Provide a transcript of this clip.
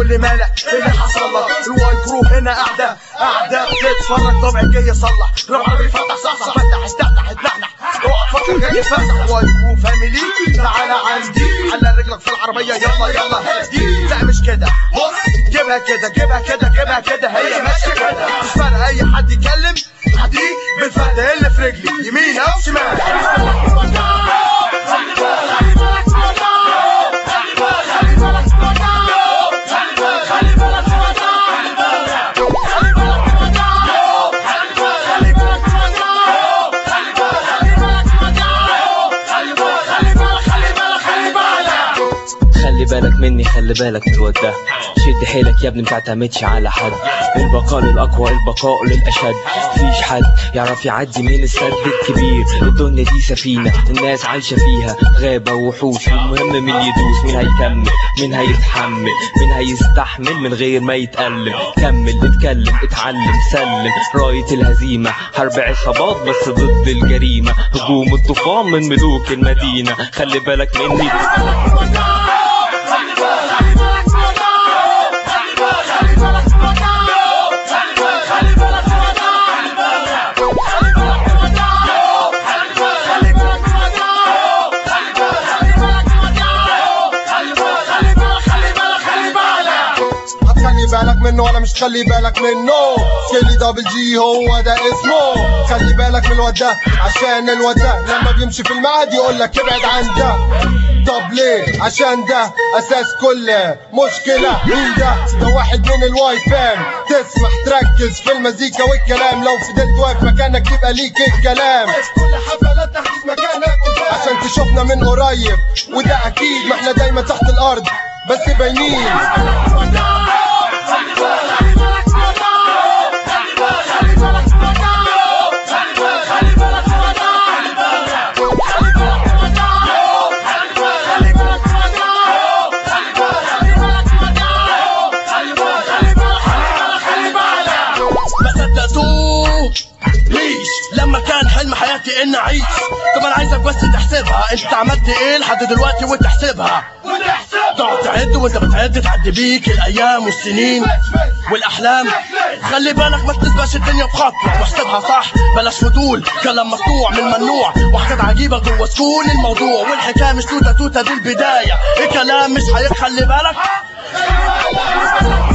لي مالك إيه اللي حصل لك الواي جروب هنا قاعدة قاعدة بتتفرج طبعا جاي يصلح ربنا بيفتح صحصح فتح استفتح اتنحنح اوعى فكر جاي يفتح واي جروب فاميلي تعالى عندي على رجلك في العربية يلا يلا هدي لا مش كده بص جيبها كده جيبها كده جيبها كده هي ماشية كده مش فارقة أي حد يتكلم عدي بالفتة اللي في رجلي يمين أو شمال خلي بالك مني خلي بالك من الواد ده شد حيلك يا ابني متعتمدش على حد البقاء للاقوى البقاء للاشد مفيش حد يعرف يعدي من السد الكبير الدنيا دي سفينه الناس عايشه فيها غابه وحوش المهم مين يدوس مين هيكمل مين هيتحمل مين هيستحمل من غير ما يتألم كمل اتكلم اتعلم سلم راية الهزيمة حرب عصابات بس ضد الجريمة هجوم الطوفان من ملوك المدينة خلي بالك مني هتخلي بالك منه ولا مش تخلي بالك منه سكيلي دبل جي هو ده اسمه خلي بالك من الواد ده عشان الواد ده لما بيمشي في المعهد يقول لك ابعد عن ده طب ليه عشان ده اساس كل مشكلة مين ده ده واحد من الواي فام تسمح تركز في المزيكا والكلام لو فضلت واقف مكانك يبقى ليك الكلام كل حفلات تحديد مكانك عشان تشوفنا من قريب وده اكيد ما احنا دايما تحت الارض بس باينين ما صدقتوه ليش لما كان حلم حياتي اني اعيش طب انا عايزك بس تحسبها انت عملت ايه لحد دلوقتي وتحسبها تقعد تعد وانت بتعد تعدي بيك الايام والسنين والاحلام خلي بالك ما تسبقش الدنيا بخطوه واحسبها صح بلاش فضول كلام مقطوع من ممنوع وحاجات عجيبه جوه سكون الموضوع والحكايه مش توته توته دي البدايه الكلام مش هيخلي بالك